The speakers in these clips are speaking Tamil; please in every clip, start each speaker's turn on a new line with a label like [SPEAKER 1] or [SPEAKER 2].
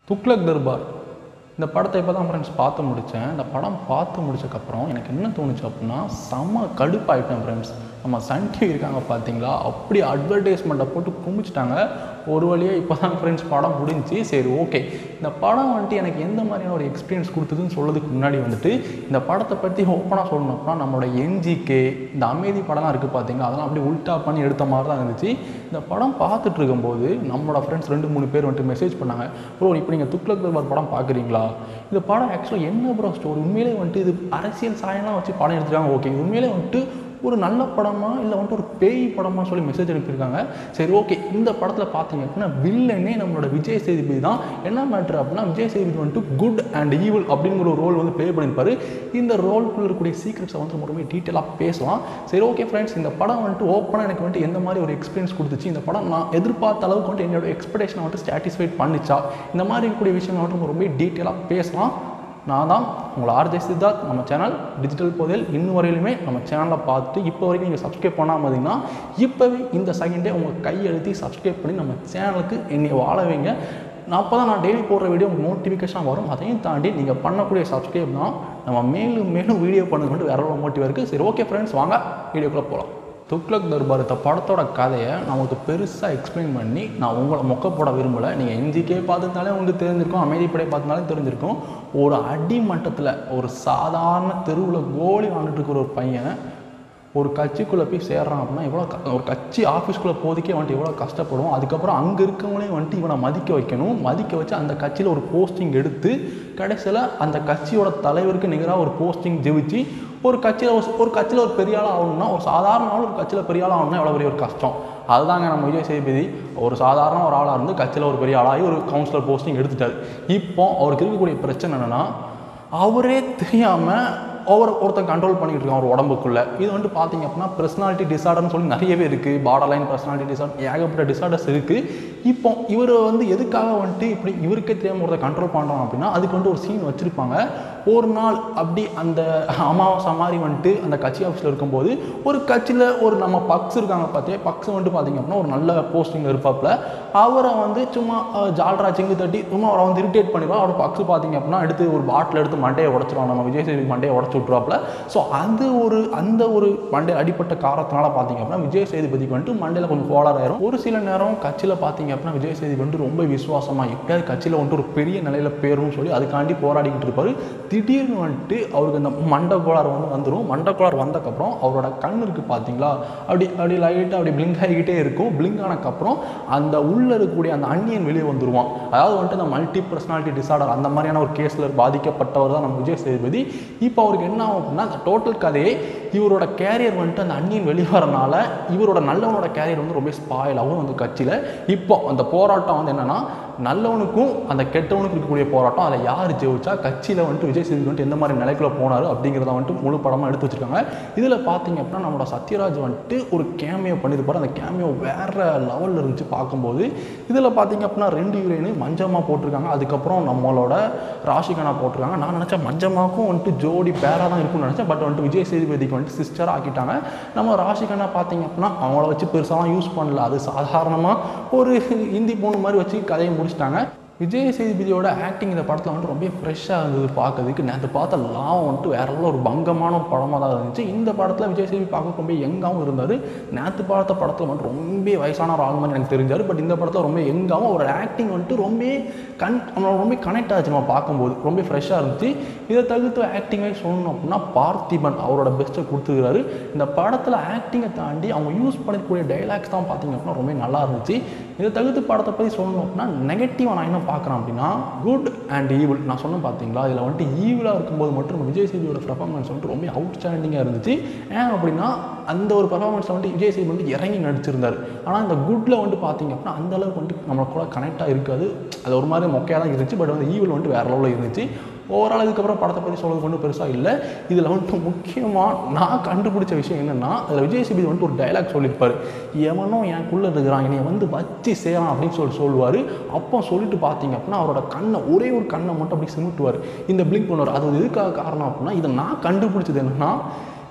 [SPEAKER 1] துக்ளக் தர்பார் இந்த படத்தை இப்போ தான் ஃப்ரெண்ட்ஸ் பார்த்து முடித்தேன் இந்த படம் பார்த்து முடிச்சக்கப்புறம் எனக்கு என்ன தோணுச்சு அப்படின்னா செம்ம கடுப்பாயிட்டேன் ஃப்ரெண்ட்ஸ் நம்ம சன் டிவி இருக்காங்க பார்த்தீங்களா அப்படி அட்வர்டைஸ்மெண்ட்டை போட்டு குமிச்சிட்டாங்க ஒரு வழியாக இப்போ தான் ஃப்ரெண்ட்ஸ் படம் முடிஞ்சுச்சு சரி ஓகே இந்த படம் வந்துட்டு எனக்கு எந்த மாதிரியான ஒரு எக்ஸ்பீரியன்ஸ் கொடுத்ததுன்னு சொல்றதுக்கு முன்னாடி வந்துட்டு இந்த படத்தை பற்றி ஓப்பனாக சொல்லணும் அப்படின்னா நம்மளோட என்ஜிகே இந்த அமைதி படம்லாம் இருக்குது பார்த்தீங்களா அதெல்லாம் அப்படியே உல்ட்டா பண்ணி எடுத்த மாதிரி தான் இருந்துச்சு இந்த படம் பார்த்துட்டு இருக்கும்போது நம்மளோட ஃப்ரெண்ட்ஸ் ரெண்டு மூணு பேர் வந்துட்டு மெசேஜ் பண்ணாங்க ப்ரோ இப்போ நீங்கள் துக்ளக் தர்பார் படம் பார்க்குறீங்களா இந்த படம் ஆக்சுவலாக என்ன ப்ரோ ஸ்டோரி உண்மையிலே வந்துட்டு இது அரசியல் சாயம்லாம் வச்சு படம் எடுத்துருக்காங்க ஓகே உண்மையிலே வந்துட்டு ஒரு நல்ல படமா இல்லை வந்துட்டு ஒரு பேய் படமா சொல்லி மெசேஜ் அனுப்பியிருக்காங்க சரி ஓகே இந்த படத்தில் பார்த்தீங்க அப்படின்னா வில்லனே நம்மளோட விஜய் சேதுபதி தான் என்ன மேட்ரு அப்படின்னா விஜய் சேதுபதி வந்துட்டு குட் அண்ட் ஈவில் அப்படிங்கிற ஒரு ரோல் வந்து ப்ளே பண்ணியிருப்பாரு இந்த ரோல்குள்ள இருக்கக்கூடிய சீக்ரெட்ஸை வந்து ரொம்ப ரொம்ப டீட்டெயிலாக பேசலாம் சரி ஓகே ஃப்ரெண்ட்ஸ் இந்த படம் வந்துட்டு ஓப்பனாக எனக்கு வந்துட்டு எந்த மாதிரி ஒரு எக்ஸ்பீரியன்ஸ் கொடுத்துச்சு இந்த படம் நான் எதிர்பார்த்த அளவுக்கு வந்துட்டு என்னோட எக்ஸ்பெக்டேஷனை வந்துட்டு சாட்டிஸ்ஃபைட் பண்ணிச்சா இந்த மாதிரி இருக்கக்கூடிய விஷயங்கள் வந்துட்டு ரொம்ப டீட்டெயிலாக பேசலாம் நான் தான் உங்களை ஆர்ஜே சித்தார்த் நம்ம சேனல் டிஜிட்டல் போதில் இன்னும் வரையிலுமே நம்ம சேனலை பார்த்து இப்போ வரைக்கும் நீங்கள் சப்ஸ்கிரைப் பண்ணாமல் இருந்தீங்கன்னா இப்போவே இந்த செகண்டே உங்கள் கையெழுத்தி சப்ஸ்கிரைப் பண்ணி நம்ம சேனலுக்கு என்னை வாழ வைங்க நான் அப்போ தான் நான் டெய்லி போடுற வீடியோ உங்களுக்கு நோட்டிஃபிகேஷன் வரும் அதையும் தாண்டி நீங்கள் பண்ணக்கூடிய சப்ஸ்கிரைப் தான் நம்ம மேலும் மேலும் வீடியோ பண்ணது மட்டும் வேற ஒரு மோட்டிவ் இருக்குது சரி ஓகே ஃப்ரெண்ட்ஸ் வாங்க வீடியோக்குள்ளே போகலாம் துக்ளக் தர்பார் இந்த படத்தோட கதையை நான் உங்களுக்கு பெருசாக எக்ஸ்பிளைன் பண்ணி நான் உங்களை மொக்க போட விரும்பலை நீங்கள் என்ஜிகே பார்த்துருந்தாலே உங்களுக்கு தெரிஞ்சிருக்கும் அமைதிப்படை பார்த்துனாலே தெரிஞ்சிருக்கும் ஒரு அடிமட்டத்தில் ஒரு சாதாரண தெருவில் கோலி வாழ்ந்துட்டு இருக்கிற ஒரு பையன் ஒரு கட்சிக்குள்ளே போய் சேர்றான் அப்படின்னா எவ்வளோ க- ஒரு கட்சி ஆஃபீஸ்க்குள்ளே போதிக்கே வந்துட்டு எவ்வளோ கஷ்டப்படும் அதுக்கப்புறம் அங்கே இருக்கவங்களையும் வந்துட்டு இவனை மதிக்க வைக்கணும் மதிக்க வச்சு அந்த கட்சியில் ஒரு போஸ்டிங் எடுத்து கடைசியில் அந்த கட்சியோட தலைவருக்கு நிகராக ஒரு போஸ்டிங் ஜெயிச்சு ஒரு கட்சியில் ஒரு ஒரு கட்சியில் ஒரு பெரிய ஆள் ஆகணும்னா ஒரு சாதாரண ஆள் ஒரு கட்சியில் பெரிய ஆள் ஆகணும்னா எவ்வளோ பெரிய ஒரு கஷ்டம் அதுதாங்க நம்ம விஜய் சேதுபதி ஒரு சாதாரண ஒரு ஆளாக இருந்து கட்சியில் ஒரு பெரிய ஆளாகி ஒரு கவுன்சிலர் போஸ்டிங் எடுத்துட்டாரு இப்போ அவருக்கு இருக்கக்கூடிய பிரச்சனை என்னென்னா அவரே தெரியாமல் ஓவர் ஒருத்தன் கண்ட்ரோல் பண்ணிட்டு இருக்கான் ஒரு உடம்புக்குள்ள இது வந்துட்டு பார்த்தீங்க அப்படின்னா பர்சனாலிட்டி டிசார்டர்னு சொல்லி நிறையவே இருக்குது பார்டர் லைன் பர்சனாலிட்டி டிசார்டர் ஏகப்பட்ட டிசார்டர்ஸ் இருக்குது இப்போ இவர் வந்து எதுக்காக வந்துட்டு இப்படி இவருக்கே தெரியாமல் ஒருத்தர் கண்ட்ரோல் பண்ணுறான் அப்படின்னா அதுக்கு வந்துட்டு ஒரு சீன் வச்சுருப்பாங்க ஒரு நாள் அப்படி அந்த அமாவாசை மாதிரி வந்துட்டு அந்த கட்சி ஆஃபீஸில் இருக்கும்போது ஒரு கட்சியில் ஒரு நம்ம பக்ஸ் இருக்காங்க பார்த்தே பக்ஸ் வந்துட்டு பார்த்தீங்க அப்படின்னா ஒரு நல்ல போஸ்டிங் இருப்பாப்புல அவரை வந்து சும்மா அஹ், ஜால்ரா சிங்கு தட்டி சும்மா அவரை வந்து இரிட்டேட் பண்ணிடுவோம் அவர் பக்ஸ் பார்த்தீங்க அப்படின்னா எடுத்து ஒரு பாட்டில் எடுத்து மண்டையை உடச்சிருவாங்க நம்ம விஜய் சேதுபதி மண்டையை உடச்சு விட்ருவாப்புல ஸோ அது ஒரு அந்த ஒரு மண்டை அடிப்பட்ட காரணத்தினால பார்த்தீங்க அப்படின்னா விஜய் சேதுபதிக்கு வந்துட்டு மண்டையில் கொஞ்சம் கோளாறு ஆயிரும் ஒரு சில நேரம் கட்சியில் பார்த்தீங்க அப்படின்னா விஜய் சேதுபதி வந்துட்டு ரொம்ப விசுவாசமாக எப்படியாவது கட்சியில் வந்துட்டு ஒரு பெரிய நிலையில் பேரும்னு சொல்லி அதுக்காண்டி போராடிக்கிட்டு இருப்பாரு திடீர்னு வந்துட்டு அவருக்கு அந்த மண்டை கோளாறு வந்து வந்துடும் மண்டை கோளாறு வந்தக்கப்புறம் அவரோட கண் இருக்குது பார்த்தீங்களா அப்படி அப்படி லைட்டாக அப்படி பிளிங்க் ஆகிக்கிட்டே இருக்கும் பிளிங்க் ஆனக்கப்புறம் அந்த உள்ளே இருக்கக்கூடிய அந்த அந்நியன் வெளியே வந்துருவான் அதாவது வந்துட்டு இந்த மல்டி பர்சனாலிட்டி டிசார்டர் அந்த மாதிரியான ஒரு கேஸில் பாதிக்கப்பட்டவர் தான் நம்ம விஜய் சேதுபதி இப்போ அவருக்கு என்ன ஆகும் அப்படின்னா அந்த டோட்டல் கதையே இவரோட கேரியர் வந்துட்டு அந்த அந்நியன் வெளியே வரனால இவரோட நல்லவனோட கேரியர் வந்து ரொம்ப ஸ்பாயில் ஆகும் அந்த கட்சியில் இப்போ அந்த போராட்டம் வந்து என்னன்னா நல்லவனுக்கும் அந்த கெட்டவனுக்கும் இருக்கக்கூடிய போராட்டம் அதில் யார் ஜெயிச்சா கட்சியில் வந்துட்டு விஜய் சேதுபதி வந்துட்டு எந்த மாதிரி நிலைக்குள்ள போனார் அப்படிங்கிறத வந்துட்டு முழு படமாக எடுத்து வச்சிருக்காங்க இதில் பார்த்தீங்க அப்படின்னா நம்மளோட சத்யராஜ் வந்துட்டு ஒரு கேமியோ பண்ணியிருப்பாரு அந்த கேமியோ வேற லெவலில் இருந்துச்சு பார்க்கும்போது இதில் பார்த்தீங்க அப்படின்னா ரெண்டு ஹீரோயின் மஞ்சமா போட்டிருக்காங்க அதுக்கப்புறம் நம்மளோட ராஷிகனா போட்டிருக்காங்க நான் நினச்சேன் மஞ்சமாக்கும் வந்துட்டு ஜோடி பேராக தான் இருக்கும்னு நினச்சேன் பட் வந்துட்டு விஜய் சேதுபதிக்கு வந்துட்டு சிஸ்டராக ஆக்கிட்டாங்க நம்ம ராஷிகனா பார்த்தீங்க அப்படின்னா அவங்கள வச்சு பெருசாலாம் யூஸ் பண்ணல அது சாதாரணமாக ஒரு ஹிந்தி பொண்ணு மாதிரி வச்சு கதையை முடிச்சிட்டாங்க விஜய் சேதுபதியோட ஆக்டிங் இந்த படத்தில் வந்துட்டு ரொம்ப ஃப்ரெஷ்ஷாக இருந்தது பார்க்கறதுக்கு நேற்று பார்த்த லாபம் வந்துட்டு வேற level ஒரு பங்கமான ஒரு படமாக தான் இருந்துச்சு இந்த படத்தில் விஜய் சேதுபதி பார்க்க ரொம்ப யங்காகவும் இருந்தார் நேற்று பார்த்த படத்தில் வந்துட்டு ரொம்ப வயசான ஒரு ஆள் மாதிரி எனக்கு தெரிஞ்சார் பட் இந்த படத்தில் ரொம்ப யங்காகவும் ஒரு ஆக்டிங் வந்துட்டு ரொம்ப கன் நம்மளோட ரொம்ப கனெக்ட் ஆச்சு நம்ம பார்க்கும்போது ரொம்ப ஃப்ரெஷ்ஷாக இருந்துச்சு இதை தவிர்த்து ஆக்டிங் வைஸ் சொல்லணும் அப்படின்னா பார்த்திபன் அவரோட பெஸ்ட்டை கொடுத்துருக்காரு இந்த படத்தில் ஆக்டிங்கை தாண்டி அவங்க யூஸ் பண்ணக்கூடிய டைலாக்ஸ் தான் பார்த்தீங்க அப்படின்னா ரொம்ப நல்லா இருந்துச்சு இதை தவிர்த்து படத்தை பற்றி சொல்லணும் அப்படின்னா நெகட்டிவாக நான் என்ன பார்க்குறேன் அப்படின்னா குட் அண்ட் ஈவில் நான் சொன்னேன் பார்த்தீங்களா இதில் வந்துட்டு ஈவிலாக இருக்கும்போது மட்டும் நம்ம விஜய் சேதுவோட பர்ஃபார்மன்ஸ் வந்துட்டு ரொம்ப அவுட்ஸ்டாண்டிங்காக இருந்துச்சு ஏன் அப்படின்னா அந்த ஒரு பர்ஃபார்மன்ஸ் வந்துட்டு விஜய் சேது வந்துட்டு இறங்கி நடிச்சிருந்தார் ஆனால் இந்த குட்டில் வந்துட்டு பார்த்தீங்க அப்படின்னா அந்த அளவுக்கு வந்துட்டு நம்ம கூட கனெக்டாக இருக்காது அது ஒரு மாதிரி மொக்கையாக தான் இருந்துச்சு பட் வந்து ஈவில் வந்துட்டு வேற லெவலில் இருந்துச்சு ஓவரால் இதுக்கப்புறம் படத்தை பற்றி சொல்கிறது ஒன்றும் பெருசாக இல்லை இதில் வந்துட்டு முக்கியமாக நான் கண்டுபிடிச்ச விஷயம் என்னென்னா அதில் விஜய் சேதுபதி வந்துட்டு ஒரு டைலாக் சொல்லியிருப்பார் எவனோ எனக்குள்ளே இருக்கிறான் என்னை வந்து வச்சு செய்யலாம் அப்படின்னு சொல்லி சொல்லுவார் அப்போ சொல்லிட்டு பார்த்தீங்க அப்படின்னா அவரோட கண்ணை ஒரே ஒரு கண்ணை மட்டும் அப்படி சிமிட்டுவார் இந்த பிளிங்க் பண்ணுவார் அது எதுக்காக காரணம் அப்படின்னா இதை நான் கண்டுபிடிச்சது என்னென்னா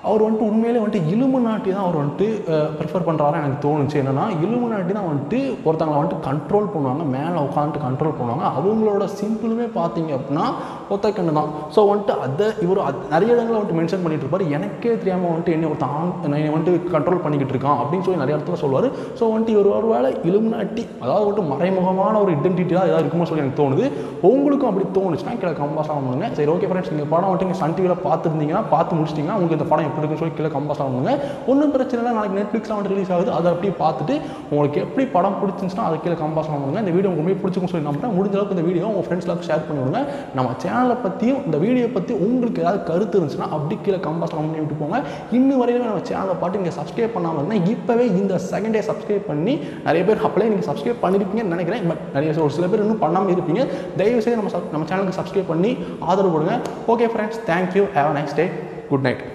[SPEAKER 1] அவர் வந்துட்டு உண்மையிலே வந்துட்டு இலும்பு நாட்டி தான் அவர் வந்துட்டு ப்ரிஃபர் பண்ணுறாரு எனக்கு தோணுச்சு என்னன்னா இலும்பு நாட்டி தான் வந்துட்டு ஒருத்தவங்களை வந்துட்டு கண்ட்ரோல் பண்ணுவாங்க மேலே உட்காந்துட்டு கண்ட்ரோல் பண்ணுவாங்க அவங்களோட சிம்பிளுமே பார்த்தீங்க அப்படின்னா ஒத்தக்கண்ணு தான் ஸோ வந்துட்டு அதை இவர் அது- நிறைய இடங்களில் வந்துட்டு மென்ஷன் பண்ணிட்டு இருப்பார் எனக்கே தெரியாமல் வந்துட்டு என்ன ஒருத்தன் ஆண் என்னை வந்துட்டு கண்ட்ரோல் பண்ணிக்கிட்டு இருக்கான் அப்படின்னு சொல்லி நிறைய இடத்துல சொல்லுவார் ஸோ வந்துட்டு இவர் ஒரு வேளை இலும்பு நாட்டி அதாவது வந்துட்டு மறைமுகமான ஒரு ஐடென்டிட்டி தான் ஏதாவது இருக்குமோ சொல்லி எனக்கு தோணுது உங்களுக்கும் அப்படி தோணுச்சுன்னா கீழே கம்பாஸ் பண்ணுங்க சரி ஓகே ஃப்ரெண்ட்ஸ் நீங்கள் படம் வந்துட்டு நீங்கள் சன் டிவியில் பார்த்துருந்தீங்கன்னா பார்த்து முடிச்சிட்டிங்கன்னா உங்களுக்கு இந்த படம் எப்படி இருக்குன்னு சொல்லி கீழே கம்பாஸ் பண்ணுங்க ஒன்றும் பிரச்சனை இல்லை நாளைக்கு நெட்ஃப்ளிக்ஸில் வந்துட்டு ரிலீஸ் ஆகுது அதை அப்படியே பார்த்துட்டு உங்களுக்கு எப்படி படம் பிடிச்சிருந்துச்சுன்னா அதை கீழே கம்பாஸ் பண்ணுங்க இந்த வீடியோ உங்களுக்கு பிடிச்சிக்கும் சொல்லி நம்புறேன் முடிஞ்ச அளவுக்கு இந்த வீடியோ உங்கள் ஃப்ரெண்ட்ஸ்லாம் ஷேர் பண்ணி விடுங்க நம்ம சேனலை பற்றியும் இந்த வீடியோ பற்றி உங்களுக்கு ஏதாவது கருத்து இருந்துச்சுன்னா அப்படி கீழே கம்பாஸ் பண்ணி விட்டு போங்க இன்னும் வரையிலுமே நம்ம சேனலை பாட்டு நீங்கள் சப்ஸ்கிரைப் பண்ணாமல் இருந்தால் இப்போவே இந்த செகண்ட் டே சப்ஸ்கிரைப் பண்ணி நிறைய பேர் அப்படியே நீங்கள் சப்ஸ்கிரைப் பண்ணியிருப்பீங்கன்னு நினைக்கிறேன் பட் நிறைய ஒரு சில பேர் இன்னும் பண்ணாமல் இருப்பீங்க தயவுசெய்து நம்ம sub- நம்ம சேனலுக்கு சப்ஸ்கிரைப் பண்ணி ஆதரவு கொடுங்க okay friends thank you have a nice day good night